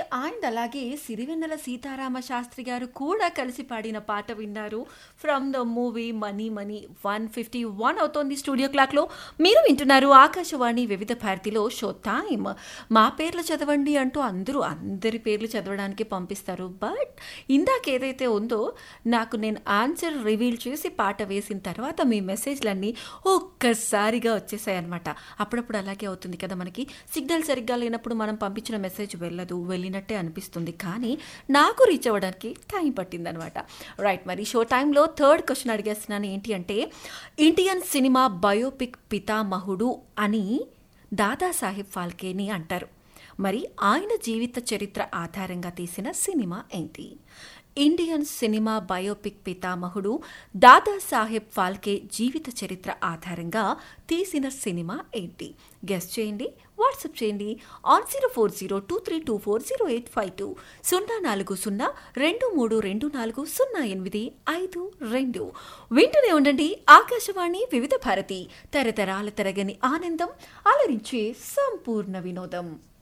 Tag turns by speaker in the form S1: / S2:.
S1: and అలాగే సిరివెన్నెల సీతారామ శాస్త్రి గారు కూడా కలిసి పాడిన పాట విన్నారు from the movie money money one fifty one అవుతోంది స్టూడియో క్లాక్లో మీరు వింటున్నారు ఆకాశవాణి వివిధ భారతిలో షో టైం మా పేర్లు చదవండి అంటూ అందరూ అందరి పేర్లు చదవడానికి పంపిస్తారు బట్ ఇందాక ఏదైతే ఉందో నాకు నేను ఆన్సర్ రివీల్ చేసి పాట వేసిన తర్వాత మీ మెసేజ్లన్నీ ఒక్కసారిగా వచ్చేసాయి అనమాట అప్పుడప్పుడు అలాగే అవుతుంది కదా మనకి సిగ్నల్ సరిగ్గా లేనప్పుడు మనం పంపించిన మెసేజ్ వెళ్ళదు వెళ్ళినట్టే అనిపిస్తుంది కానీ నాకు రీచ్ అవ్వడానికి టైం పట్టిందనమాట రైట్ మరి షో టైంలో థర్డ్ క్వశ్చన్ అడిగేస్తున్నాను ఏంటి అంటే ఇండియన్ సినిమా బయోపిక్ పితామహుడు అని దాదాసాహెబ్ ఫాల్కేని అంటారు మరి ఆయన జీవిత చరిత్ర ఆధారంగా తీసిన సినిమా ఏంటి ఇండియన్ సినిమా బయోపిక్ పితామహుడు దాదాసాహెబ్ ఫాల్కే జీవిత చరిత్ర ఆధారంగా తీసిన సినిమా ఏంటి గెస్ట్ చేయండి వాట్సాప్ చేయండి on zero four zero two three two four zero eight five two సున్నా నాలుగు సున్నా రెండు మూడు రెండు నాలుగు సున్నా ఎనిమిది ఐదు రెండు వింటూనే ఉండండి ఆకాశవాణి వివిధ భారతి తరతరాల తరగని ఆనందం అలరించే సంపూర్ణ వినోదం